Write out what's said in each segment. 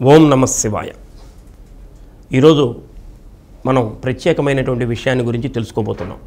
ఓం నమ శివాయ ఈరోజు మనం ప్రత్యేకమైనటువంటి విషయాన్ని గురించి తెలుసుకోబోతున్నాం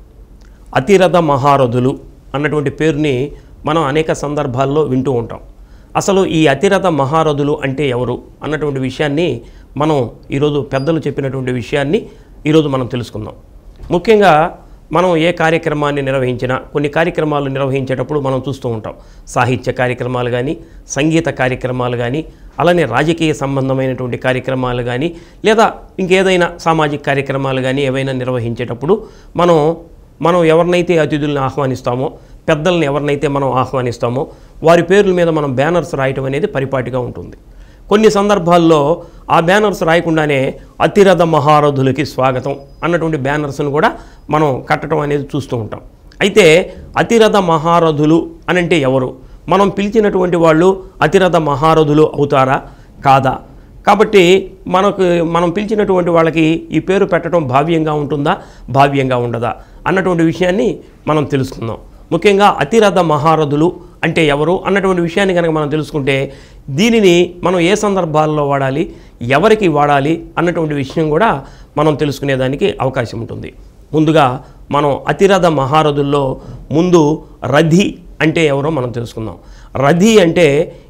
అతిరథ మహారథులు అన్నటువంటి పేరుని మనం అనేక సందర్భాల్లో వింటూ ఉంటాం అసలు ఈ అతిరథ మహారథులు అంటే ఎవరు అన్నటువంటి విషయాన్ని మనం ఈరోజు పెద్దలు చెప్పినటువంటి విషయాన్ని ఈరోజు మనం తెలుసుకుందాం ముఖ్యంగా మనం ఏ కార్యక్రమాన్ని నిర్వహించినా కొన్ని కార్యక్రమాలు నిర్వహించేటప్పుడు మనం చూస్తూ ఉంటాం సాహిత్య కార్యక్రమాలు కానీ సంగీత కార్యక్రమాలు కానీ అలానే రాజకీయ సంబంధమైనటువంటి కార్యక్రమాలు కానీ లేదా ఇంకేదైనా సామాజిక కార్యక్రమాలు కానీ ఏవైనా నిర్వహించేటప్పుడు మనం మనం ఎవరినైతే అతిథుల్ని ఆహ్వానిస్తామో పెద్దల్ని ఎవరినైతే మనం ఆహ్వానిస్తామో వారి పేర్ల మీద మనం బ్యానర్స్ రాయటం అనేది పరిపాటిగా ఉంటుంది కొన్ని సందర్భాల్లో ఆ బ్యానర్స్ రాయకుండానే అతిరథ మహారథులకి స్వాగతం అన్నటువంటి బ్యానర్స్ను కూడా మనం కట్టడం అనేది చూస్తూ ఉంటాం అయితే అతిరథ మహారథులు అని అంటే ఎవరు మనం పిలిచినటువంటి వాళ్ళు అతిరథ మహారథులు అవుతారా కాదా కాబట్టి మనకు మనం పిలిచినటువంటి వాళ్ళకి ఈ పేరు పెట్టడం భావ్యంగా ఉంటుందా భావ్యంగా ఉండదా అన్నటువంటి విషయాన్ని మనం తెలుసుకుందాం ముఖ్యంగా అతిరథ మహారథులు అంటే ఎవరు అన్నటువంటి విషయాన్ని కనుక మనం తెలుసుకుంటే దీనిని మనం ఏ సందర్భాల్లో వాడాలి ఎవరికి వాడాలి అన్నటువంటి విషయం కూడా మనం తెలుసుకునేదానికి అవకాశం ఉంటుంది ముందుగా మనం అతిరథ మహారథుల్లో ముందు రథి అంటే ఎవరో మనం తెలుసుకుందాం రథి అంటే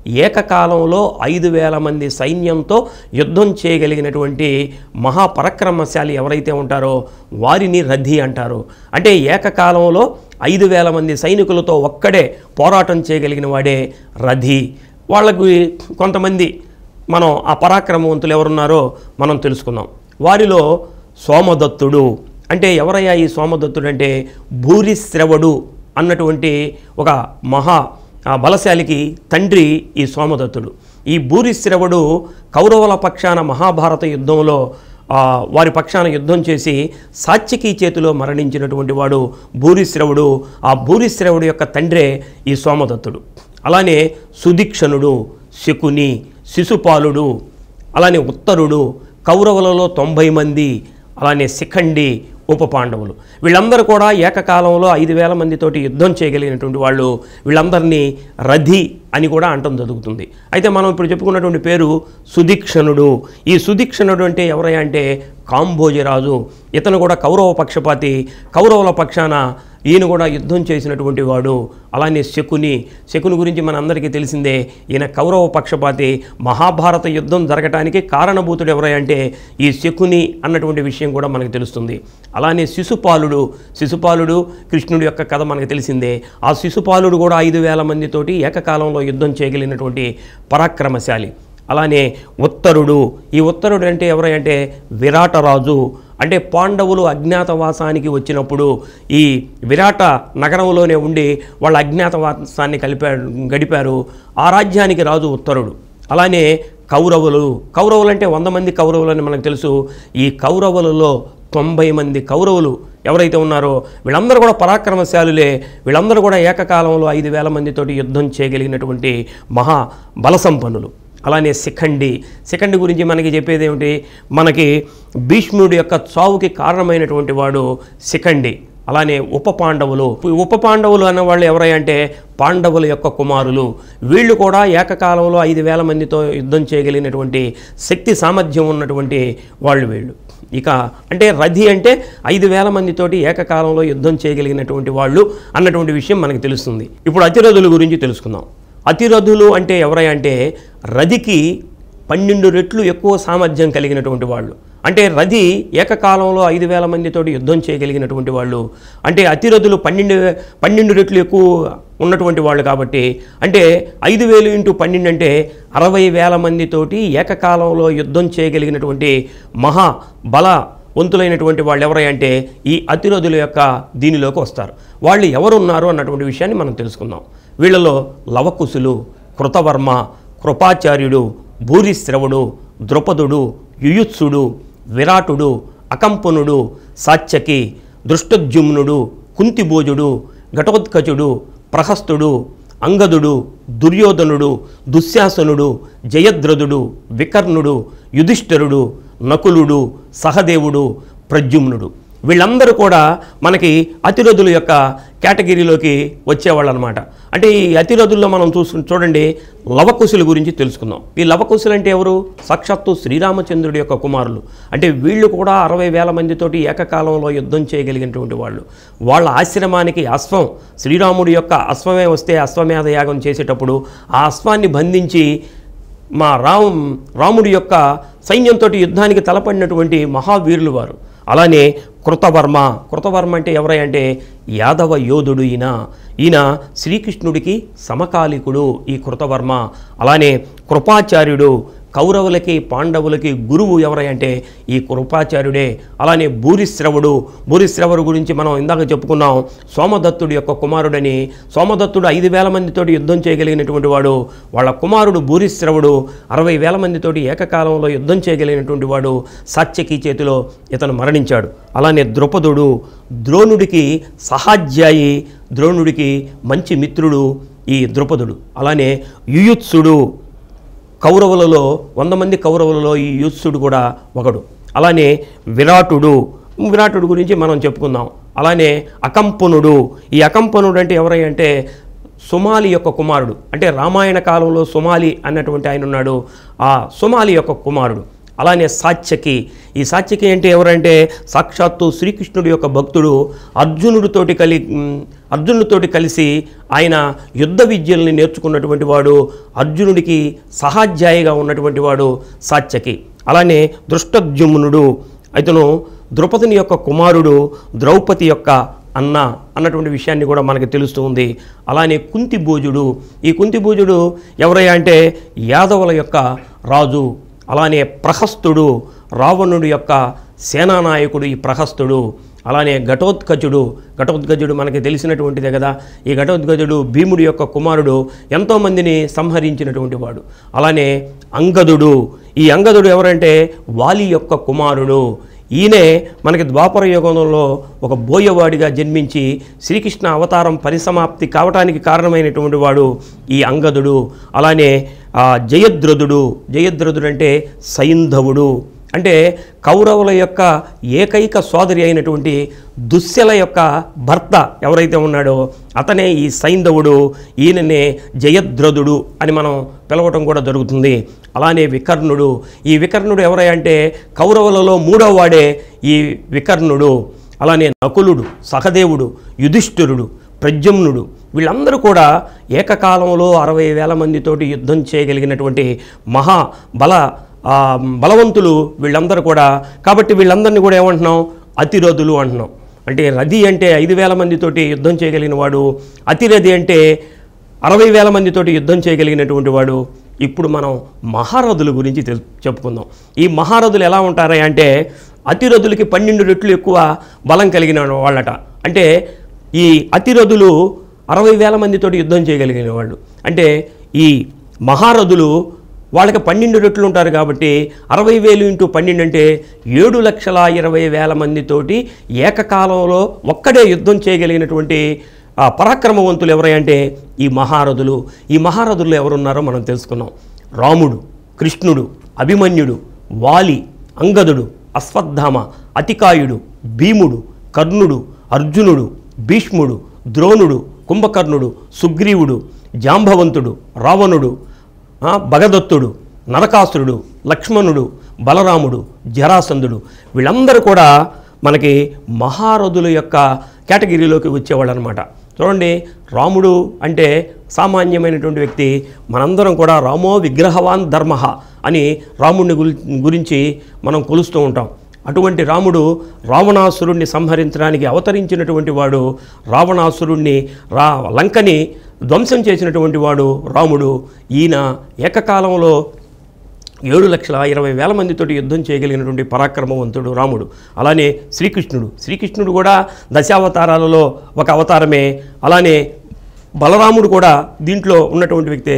ఏకకాలంలో ఐదు వేల మంది సైన్యంతో యుద్ధం చేయగలిగినటువంటి మహాపరక్రమశాలి ఎవరైతే ఉంటారో వారిని రథి అంటారు అంటే ఏకకాలంలో ఐదు వేల మంది సైనికులతో ఒక్కడే పోరాటం చేయగలిగిన వాడే రథి వాళ్ళకు కొంతమంది మనం ఆ పరాక్రమవంతులు ఎవరున్నారో మనం తెలుసుకుందాం వారిలో సోమదత్తుడు అంటే ఎవరయ్యా ఈ సోమదత్తుడు అంటే భూరిశ్రవుడు అన్నటువంటి ఒక మహా ఆ బలశాలికి తండ్రి ఈ సోమదత్తుడు ఈ భూరిశ్రవుడు కౌరవుల పక్షాన మహాభారత యుద్ధంలో ఆ, వారి పక్షాన యుద్ధం చేసి సాత్యకి చేతిలో మరణించినటువంటి వాడు భూరిశ్రవుడు ఆ భూరిశ్రవుడు యొక్క తండ్రే ఈ సోమదత్తుడు అలానే సుదీక్షణుడు శకుని శిశుపాలుడు అలానే ఉత్తరుడు కౌరవులలో తొంభై మంది అలానే శిఖండి ఉప పాండవులు వీళ్ళందరూ కూడా ఏకకాలంలో ఐదు వేల మందితోటి యుద్ధం చేయగలిగినటువంటి వాళ్ళు వీళ్ళందరినీ రథి అని కూడా అంటం జరుగుతుంది అయితే మనం ఇప్పుడు చెప్పుకున్నటువంటి పేరు సుదీక్షణుడు ఈ సుదీక్షణుడు అంటే ఎవరయ్యా అంటే కాంబోజరాజు ఇతను కూడా కౌరవ పక్షపాతి కౌరవుల పక్షాన ఈయన కూడా యుద్ధం చేసినటువంటి వాడు అలానే శకుని శకుని గురించి మన అందరికీ తెలిసిందే ఈయన కౌరవ పక్షపాతి మహాభారత యుద్ధం జరగటానికి కారణభూతుడు ఎవరై అంటే ఈ శకుని అన్నటువంటి విషయం కూడా మనకు తెలుస్తుంది అలానే శిశుపాలుడు శిశుపాలుడు కృష్ణుడి యొక్క కథ మనకు తెలిసిందే ఆ శిశుపాలుడు కూడా ఐదు వేల మందితోటి ఏకకాలంలో యుద్ధం చేయగలిగినటువంటి పరాక్రమశాలి అలానే ఉత్తరుడు ఈ ఉత్తరుడు అంటే ఎవరై అంటే విరాటరాజు అంటే పాండవులు అజ్ఞాతవాసానికి వచ్చినప్పుడు ఈ విరాట నగరంలోనే ఉండి వాళ్ళ అజ్ఞాతవాసాన్ని కలిపారు గడిపారు ఆ రాజ్యానికి రాజు ఉత్తరుడు అలానే కౌరవులు కౌరవులు అంటే వంద మంది కౌరవులు అని మనకు తెలుసు ఈ కౌరవులలో తొంభై మంది కౌరవులు ఎవరైతే ఉన్నారో వీళ్ళందరూ కూడా పరాక్రమశాలులే వీళ్ళందరూ కూడా ఏకకాలంలో ఐదు వేల మందితోటి యుద్ధం చేయగలిగినటువంటి మహా బలసంపన్నులు అలానే శిఖండి శిఖండి గురించి మనకి చెప్పేది ఏమిటి మనకి భీష్ముడి యొక్క చావుకి కారణమైనటువంటి వాడు శిఖండి అలానే ఉప పాండవులు ఈ ఉప పాండవులు అన్న వాళ్ళు ఎవరై అంటే పాండవుల యొక్క కుమారులు వీళ్ళు కూడా ఏకకాలంలో ఐదు వేల మందితో యుద్ధం చేయగలిగినటువంటి శక్తి సామర్థ్యం ఉన్నటువంటి వాళ్ళు వీళ్ళు ఇక అంటే రథి అంటే ఐదు వేల మందితోటి ఏకకాలంలో యుద్ధం చేయగలిగినటువంటి వాళ్ళు అన్నటువంటి విషయం మనకు తెలుస్తుంది ఇప్పుడు అతిరథుల గురించి తెలుసుకుందాం అతిరథులు అంటే ఎవరై అంటే రథికి పన్నెండు రెట్లు ఎక్కువ సామర్థ్యం కలిగినటువంటి వాళ్ళు అంటే రథి ఏకకాలంలో ఐదు వేల మందితోటి యుద్ధం చేయగలిగినటువంటి వాళ్ళు అంటే అతిరథులు పన్నెండు పన్నెండు రెట్లు ఎక్కువ ఉన్నటువంటి వాళ్ళు కాబట్టి అంటే ఐదు వేలు ఇంటూ పన్నెండు అంటే అరవై వేల మందితోటి ఏకకాలంలో యుద్ధం చేయగలిగినటువంటి మహా బల వంతులైనటువంటి వాళ్ళు ఎవరై అంటే ఈ అతిరథుల యొక్క దీనిలోకి వస్తారు వాళ్ళు ఎవరున్నారు అన్నటువంటి విషయాన్ని మనం తెలుసుకుందాం వీళ్ళలో లవకుశులు కృతవర్మ కృపాచార్యుడు భూరిశ్రవుడు ద్రుపదుడు యుయుత్సుడు విరాటుడు అకంపనుడు సాత్యకి దృష్టద్యుమ్నుడు కుంతిభోజుడు ఘటోత్కచుడు ప్రహస్తుడు అంగదుడు దుర్యోధనుడు దుశ్శాసనుడు జయద్రథుడు వికర్ణుడు యుధిష్ఠరుడు నకులుడు సహదేవుడు ప్రద్యుమ్నుడు వీళ్ళందరూ కూడా మనకి అతిరథుల యొక్క కేటగిరీలోకి వచ్చేవాళ్ళు అనమాట అంటే ఈ అతిరథుల్లో మనం చూసు చూడండి లవకుశుల గురించి తెలుసుకుందాం ఈ లవకుశులు అంటే ఎవరు సాక్షాత్తు శ్రీరామచంద్రుడి యొక్క కుమారులు అంటే వీళ్ళు కూడా అరవై వేల మందితోటి ఏకకాలంలో యుద్ధం చేయగలిగినటువంటి వాళ్ళు వాళ్ళ ఆశ్రమానికి అశ్వం శ్రీరాముడి యొక్క అశ్వమే వస్తే అశ్వమేధ యాగం చేసేటప్పుడు ఆ అశ్వాన్ని బంధించి మా రామ్ రాముడి యొక్క సైన్యంతో యుద్ధానికి తలపడినటువంటి మహావీరులు వారు అలానే కృతవర్మ కృతవర్మ అంటే ఎవరై అంటే యాదవ యోధుడు ఈయన ఈయన శ్రీకృష్ణుడికి సమకాలికుడు ఈ కృతవర్మ అలానే కృపాచార్యుడు కౌరవులకి పాండవులకి గురువు ఎవరై అంటే ఈ కృపాచార్యుడే అలానే భూరిశ్రవుడు భూరిశ్రవుడు గురించి మనం ఇందాక చెప్పుకున్నాం సోమదత్తుడి యొక్క కుమారుడని సోమదత్తుడు ఐదు వేల మందితోటి యుద్ధం చేయగలిగినటువంటి వాడు వాళ్ళ కుమారుడు భూరిశ్రవుడు అరవై వేల మందితోటి ఏకకాలంలో యుద్ధం చేయగలిగినటువంటి వాడు సాత్యకి చేతిలో ఇతను మరణించాడు అలానే ద్రుపదుడు ద్రోణుడికి సహాధ్యాయి ద్రోణుడికి మంచి మిత్రుడు ఈ ద్రుపదుడు అలానే యుయుత్సుడు కౌరవులలో వంద మంది కౌరవులలో ఈ యూత్సుడు కూడా ఒకడు అలానే విరాటుడు విరాటుడు గురించి మనం చెప్పుకుందాం అలానే అకంపనుడు ఈ అకంపనుడు అంటే ఎవరై అంటే సుమాలి యొక్క కుమారుడు అంటే రామాయణ కాలంలో సుమాలి అన్నటువంటి ఆయన ఉన్నాడు ఆ సుమాలి యొక్క కుమారుడు అలానే సాత్యకి ఈ సాత్యకి అంటే ఎవరంటే సాక్షాత్తు శ్రీకృష్ణుడి యొక్క భక్తుడు అర్జునుడితోటి కలి ఉమ్, అర్జునుడితోటి కలిసి ఆయన యుద్ధ విద్యల్ని నేర్చుకున్నటువంటి వాడు అర్జునుడికి సహాధ్యాయిగా ఉన్నటువంటి వాడు సాత్యకి అలానే దృష్టద్యుమ్నుడు ఇతను ద్రౌపదిని యొక్క కుమారుడు ద్రౌపది యొక్క అన్న అన్నటువంటి విషయాన్ని కూడా మనకి తెలుస్తూ ఉంది అలానే కుంతిభోజుడు ఈ కుంతిభోజుడు ఎవరయ్యా అంటే యాదవుల యొక్క రాజు అలానే ప్రహస్తుడు రావణుడి యొక్క సేనానాయకుడు ఈ ప్రహస్తుడు అలానే ఘటోత్కచుడు ఘటోత్కచుడు మనకి తెలిసినటువంటిదే కదా ఈ ఘటోత్కచుడు భీముడి యొక్క కుమారుడు ఎంతోమందిని సంహరించినటువంటి వాడు అలానే అంగదుడు ఈ అంగదుడు ఎవరంటే వాలి యొక్క కుమారుడు ఈయనే మనకి ద్వాపర యుగంలో ఒక బోయవాడిగా జన్మించి శ్రీకృష్ణ అవతారం పరిసమాప్తి కావటానికి కారణమైనటువంటి వాడు ఈ అంగదుడు అలానే ఆ, జయద్రథుడు జయద్రథుడు అంటే సైంధవుడు అంటే కౌరవుల యొక్క ఏకైక సోదరి అయినటువంటి దుశ్శల యొక్క భర్త ఎవరైతే ఉన్నాడో అతనే ఈ సైంధవుడు ఈయననే జయద్రథుడు అని మనం పిలవటం కూడా జరుగుతుంది అలానే వికర్ణుడు ఈ వికర్ణుడు ఎవరై అంటే కౌరవులలో మూడవ వాడే ఈ వికర్ణుడు అలానే నకులుడు సహదేవుడు యుధిష్ఠిరుడు ప్రద్యుమ్నుడు వీళ్ళందరూ కూడా ఏకకాలంలో అరవై వేల మందితోటి యుద్ధం చేయగలిగినటువంటి మహా బల ఆ, బలవంతులు వీళ్ళందరూ కూడా కాబట్టి వీళ్ళందరినీ కూడా ఏమంటున్నాం అతిరథులు అంటున్నాం అంటే రథి అంటే ఐదు వేల మందితోటి యుద్ధం చేయగలిగిన వాడు అతిరథి అంటే అరవై వేల మందితోటి యుద్ధం చేయగలిగినటువంటి వాడు ఇప్పుడు మనం మహారథుల గురించి తెలు చెప్పుకుందాం ఈ మహారథులు ఎలా ఉంటారా అంటే అతిరథులకి పన్నెండు రెట్లు ఎక్కువ బలం కలిగిన వాళ్ళట అంటే ఈ అతిరథులు అరవై వేల మందితోటి యుద్ధం చేయగలిగిన వాళ్ళు అంటే ఈ మహారథులు వాళ్ళకి పన్నెండు రెట్లు ఉంటారు కాబట్టి అరవై వేలు ఇంటూ పన్నెండు అంటే ఏడు లక్షల ఇరవై వేల మందితోటి ఏకకాలంలో ఒక్కడే యుద్ధం చేయగలిగినటువంటి ఆ పరాక్రమవంతులు ఎవరంటే ఈ మహారథులు ఈ మహారథులు ఎవరున్నారో మనం తెలుసుకున్నాం రాముడు కృష్ణుడు అభిమన్యుడు వాలి అంగదుడు అశ్వత్థామ అతికాయుడు భీముడు కర్ణుడు అర్జునుడు భీష్ముడు ద్రోణుడు కుంభకర్ణుడు సుగ్రీవుడు జాంబవంతుడు రావణుడు ఆ, భగదత్తుడు నరకాసురుడు లక్ష్మణుడు బలరాముడు జరాసంధుడు వీళ్ళందరూ కూడా మనకి మహారథుల యొక్క కేటగిరీలోకి వచ్చేవాళ్ళు అనమాట చూడండి రాముడు అంటే సామాన్యమైనటువంటి వ్యక్తి మనందరం కూడా రామో విగ్రహవాన్ ధర్మ అని రాముడిని గురి గురించి మనం కొలుస్తూ ఉంటాం అటువంటి రాముడు రావణాసురుణ్ణి సంహరించడానికి అవతరించినటువంటి వాడు రావణాసురుణ్ణి రా లంకని ధ్వంసం చేసినటువంటి వాడు రాముడు ఈయన ఏకకాలంలో ఏడు లక్షల ఇరవై వేల మందితోటి యుద్ధం చేయగలిగినటువంటి పరాక్రమవంతుడు రాముడు అలానే శ్రీకృష్ణుడు శ్రీకృష్ణుడు కూడా దశావతారాలలో ఒక అవతారమే అలానే బలరాముడు కూడా దీంట్లో ఉన్నటువంటి వ్యక్తే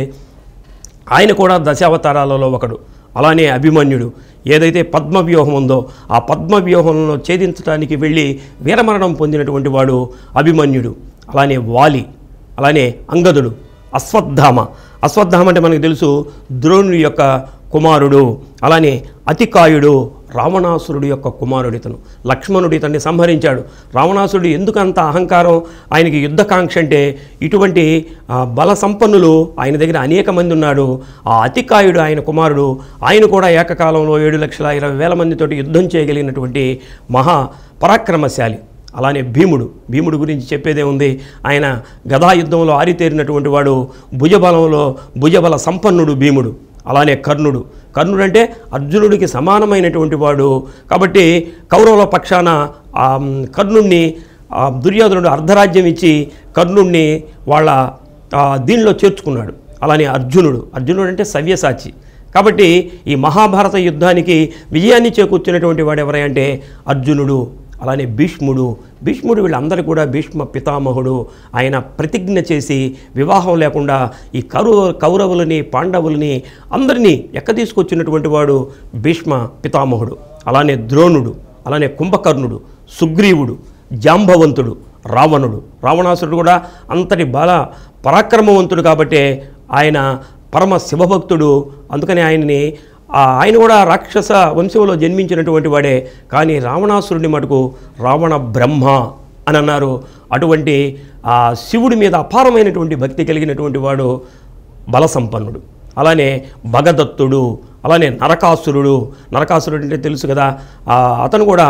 ఆయన కూడా దశావతారాలలో ఒకడు అలానే అభిమన్యుడు ఏదైతే పద్మవ్యూహం ఉందో ఆ పద్మవ్యూహంలో ఛేదించడానికి వెళ్ళి వీరమరణం పొందినటువంటి వాడు అభిమన్యుడు అలానే వాలి అలానే అంగదుడు అశ్వత్థామ అశ్వత్థామ అంటే మనకు తెలుసు ద్రోణుడి యొక్క కుమారుడు అలానే అతికాయుడు రావణాసురుడు యొక్క కుమారుడు ఇతను లక్ష్మణుడు ఇతన్ని సంహరించాడు రావణాసురుడు ఎందుకు అంత అహంకారం ఆయనకి యుద్ధకాంక్ష అంటే ఇటువంటి ఆ, బల సంపన్నులు ఆయన దగ్గర అనేక మంది ఉన్నాడు ఆ అతికాయుడు ఆయన కుమారుడు ఆయన కూడా ఏకకాలంలో ఏడు లక్షల ఇరవై వేల మందితోటి యుద్ధం చేయగలిగినటువంటి మహా పరాక్రమశాలి అలానే భీముడు భీముడు గురించి చెప్పేదే ఉంది ఆయన గదా యుద్ధంలో ఆరితేరినటువంటి వాడు భుజబలంలో భుజబల సంపన్నుడు భీముడు అలానే కర్ణుడు కర్ణుడు అంటే అర్జునుడికి సమానమైనటువంటి వాడు కాబట్టి కౌరవుల పక్షాన ఆ, కర్ణుణ్ణి ఆ, దుర్యోధనుడు అర్ధరాజ్యం ఇచ్చి కర్ణుణ్ణి వాళ్ళ ఆ, దీనిలో చేర్చుకున్నాడు అలానే అర్జునుడు అర్జునుడు అంటే సవ్యసాచి కాబట్టి ఈ మహాభారత యుద్ధానికి విజయాన్ని చేకూర్చినటువంటి వాడు ఎవరంటే అర్జునుడు అలానే భీష్ముడు భీష్ముడు వీళ్ళందరూ కూడా భీష్మ పితామహుడు ఆయన ప్రతిజ్ఞ చేసి వివాహం లేకుండా ఈ కౌరవ కౌరవులని పాండవులని అందరినీ ఎక్క తీసుకొచ్చినటువంటి వాడు భీష్మ పితామహుడు అలానే ద్రోణుడు అలానే కుంభకర్ణుడు సుగ్రీవుడు జాంబవంతుడు రావణుడు రావణాసురుడు కూడా అంతటి బల పరాక్రమవంతుడు కాబట్టే ఆయన పరమ శివభక్తుడు అందుకని ఆయన్ని ఆ ఆయన కూడా రాక్షస వంశంలో జన్మించినటువంటి వాడే కానీ రావణాసురుని మటుకు రావణ బ్రహ్మ అని అన్నారు అటువంటి ఆ శివుడి మీద అపారమైనటువంటి భక్తి కలిగినటువంటి వాడు బలసంపన్నుడు అలానే భగదత్తుడు అలానే నరకాసురుడు నరకాసురుడు అంటే తెలుసు కదా ఆ అతను కూడా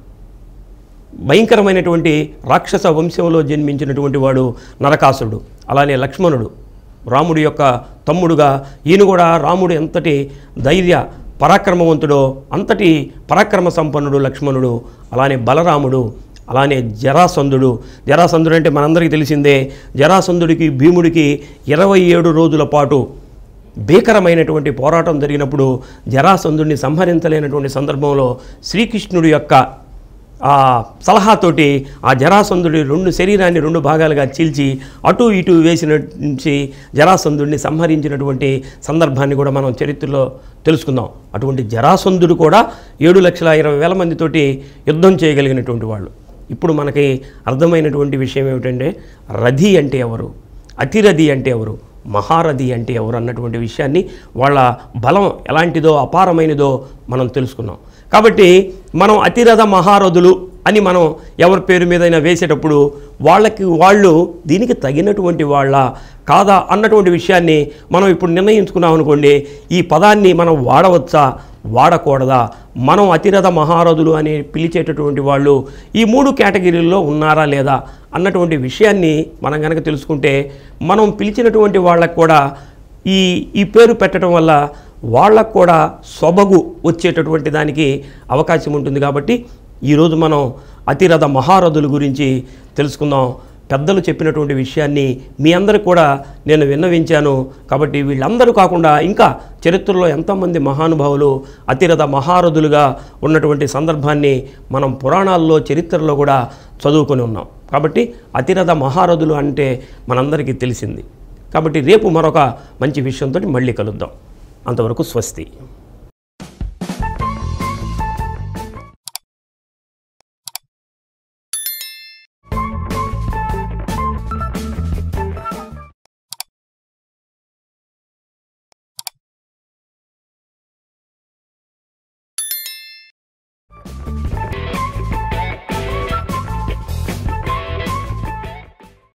భయంకరమైనటువంటి రాక్షస వంశంలో జన్మించినటువంటి వాడు నరకాసురుడు అలానే లక్ష్మణుడు రాముడి యొక్క తమ్ముడుగా ఈయన కూడా రాముడు ఎంతటి ధైర్య పరాక్రమవంతుడో అంతటి పరాక్రమ సంపన్నుడు లక్ష్మణుడు అలానే బలరాముడు అలానే జరాసంధుడు జరాసంధుడు అంటే మనందరికీ తెలిసిందే జరాసంధుడికి భీముడికి ఇరవై ఏడు రోజుల పాటు భీకరమైనటువంటి పోరాటం జరిగినప్పుడు జరాసంధుడిని సంహరించలేనటువంటి సందర్భంలో శ్రీకృష్ణుడి యొక్క ఆ సలహాతోటి ఆ జరాసంధుడి రెండు శరీరాన్ని రెండు భాగాలుగా చీల్చి అటు ఇటు వేసిన నుంచి జరాసంధుడిని సంహరించినటువంటి సందర్భాన్ని కూడా మనం చరిత్రలో తెలుసుకుందాం అటువంటి జరాసంధుడు కూడా ఏడు లక్షల ఇరవై వేల మందితోటి యుద్ధం చేయగలిగినటువంటి వాళ్ళు ఇప్పుడు మనకి అర్థమైనటువంటి విషయం ఏమిటంటే రథి అంటే ఎవరు అతిరథి అంటే ఎవరు మహారథి అంటే ఎవరు అన్నటువంటి విషయాన్ని వాళ్ళ బలం ఎలాంటిదో అపారమైనదో మనం తెలుసుకున్నాం కాబట్టి మనం అతిరథ మహారథులు అని మనం ఎవరి పేరు మీదైనా వేసేటప్పుడు వాళ్ళకి వాళ్ళు దీనికి తగినటువంటి వాళ్ళ కాదా అన్నటువంటి విషయాన్ని మనం ఇప్పుడు నిర్ణయించుకున్నాం అనుకోండి ఈ పదాన్ని మనం వాడవచ్చా వాడకూడదా మనం అతిరథ మహారథులు అని పిలిచేటటువంటి వాళ్ళు ఈ మూడు కేటగిరీల్లో ఉన్నారా లేదా అన్నటువంటి విషయాన్ని మనం కనుక తెలుసుకుంటే మనం పిలిచినటువంటి వాళ్ళకు కూడా ఈ ఈ పేరు పెట్టడం వల్ల వాళ్ళకు కూడా సొబగు వచ్చేటటువంటి దానికి అవకాశం ఉంటుంది కాబట్టి ఈరోజు మనం అతిరథ మహారథుల గురించి తెలుసుకుందాం పెద్దలు చెప్పినటువంటి విషయాన్ని మీ అందరికి కూడా నేను విన్నవించాను కాబట్టి వీళ్ళందరూ కాకుండా ఇంకా చరిత్రలో ఎంతోమంది మహానుభావులు అతిరథ మహారథులుగా ఉన్నటువంటి సందర్భాన్ని మనం పురాణాల్లో చరిత్రలో కూడా చదువుకొని ఉన్నాం కాబట్టి అతిరథ మహారథులు అంటే మనందరికీ తెలిసింది కాబట్టి రేపు మరొక మంచి విషయంతో మళ్ళీ కలుద్దాం అంతవరకు స్వస్తి